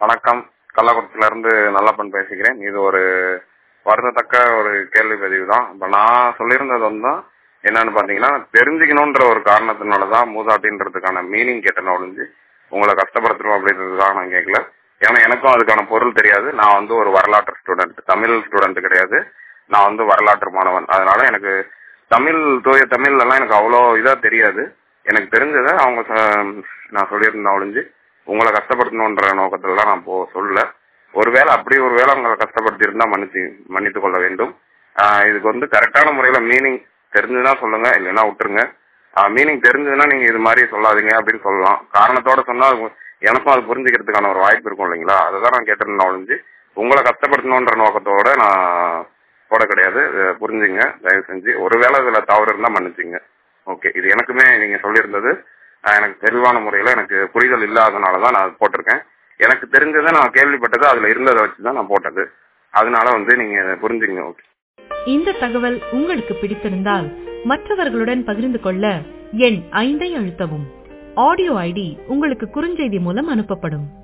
வணக்கம் கள்ளக்குறிச்சியில இருந்து நல்லப்பன் பேசுகிறேன் இது ஒரு வருந்தத்தக்க ஒரு கேள்வி பதிவு தான் இப்ப நான் சொல்லியிருந்தது வந்து என்னன்னு பாத்தீங்கன்னா தெரிஞ்சுக்கணுன்ற ஒரு காரணத்தினாலதான் மூதாட்டின்றதுக்கான மீனிங் கேட்டேன் ஒழிஞ்சு உங்களை கஷ்டப்படுத்தணும் அப்படின்றதுக்காக நான் கேட்கல ஏன்னா எனக்கும் அதுக்கான பொருள் தெரியாது நான் வந்து ஒரு வரலாற்று ஸ்டூடெண்ட் தமிழ் ஸ்டூடெண்ட் கிடையாது நான் வந்து வரலாற்று மாணவன் அதனால எனக்கு தமிழ் தூய தமிழ் எல்லாம் எனக்கு அவ்வளோ இதா தெரியாது எனக்கு தெரிஞ்சதை அவங்க ச- நான் சொல்லியிருந்தேன் ஒழிஞ்சு உங்களை கஷ்டப்படுத்தணுன்ற நோக்கத்துல நான் போ சொல்லல ஒருவேளை அப்படி ஒருவேளை உங்களை கஷ்டப்படுத்தி இருந்தா மன்னிச்சு மன்னித்துக் கொள்ள வேண்டும் ஆஹ் இதுக்கு வந்து கரெக்டான முறையில மீனிங் தெரிஞ்சுதான் சொல்லுங்க இல்லைன்னா விட்டுருங்க மீனிங் தெரிஞ்சதுன்னா நீங்க இது மாதிரி சொல்லாதீங்க அப்படின்னு சொல்லலாம் காரணத்தோட சொன்னா அது எனக்கும் அது புரிஞ்சுக்கிறதுக்கான ஒரு வாய்ப்பு இருக்கும் இல்லைங்களா அதுதான் நான் கேட்டிருந்தேன் ஒழிஞ்சு உங்களை கஷ்டப்படுத்தணுன்ற நோக்கத்தோட நான் போட கிடையாது அஹ் புரிஞ்சுங்க தயவு செஞ்சு ஒருவேளை இதுல தவறு இருந்தா மன்னிச்சுங்க ஓகே இது எனக்குமே நீங்க சொல்லியிருந்தது அஹ் எனக்கு தெளிவான முறையில எனக்கு புரிதல் இல்லாதனாலதான் நான் போட்டிருக்கேன் எனக்கு தெரிஞ்சதை நான் கேள்விப்பட்டது அதுல இருந்ததை வச்சுதான் நான் போட்டது அதனால வந்து நீங்க புரிஞ்சுங்க ஓகே இந்த தகவல் உங்களுக்கு பிடித்திருந்தால் மற்றவர்களுடன் பகிர்ந்து கொள்ள எண் ஐந்தை அழுத்தவும் ஆடியோ ஐடி உங்களுக்கு குறுஞ்செய்தி மூலம் அனுப்பப்படும்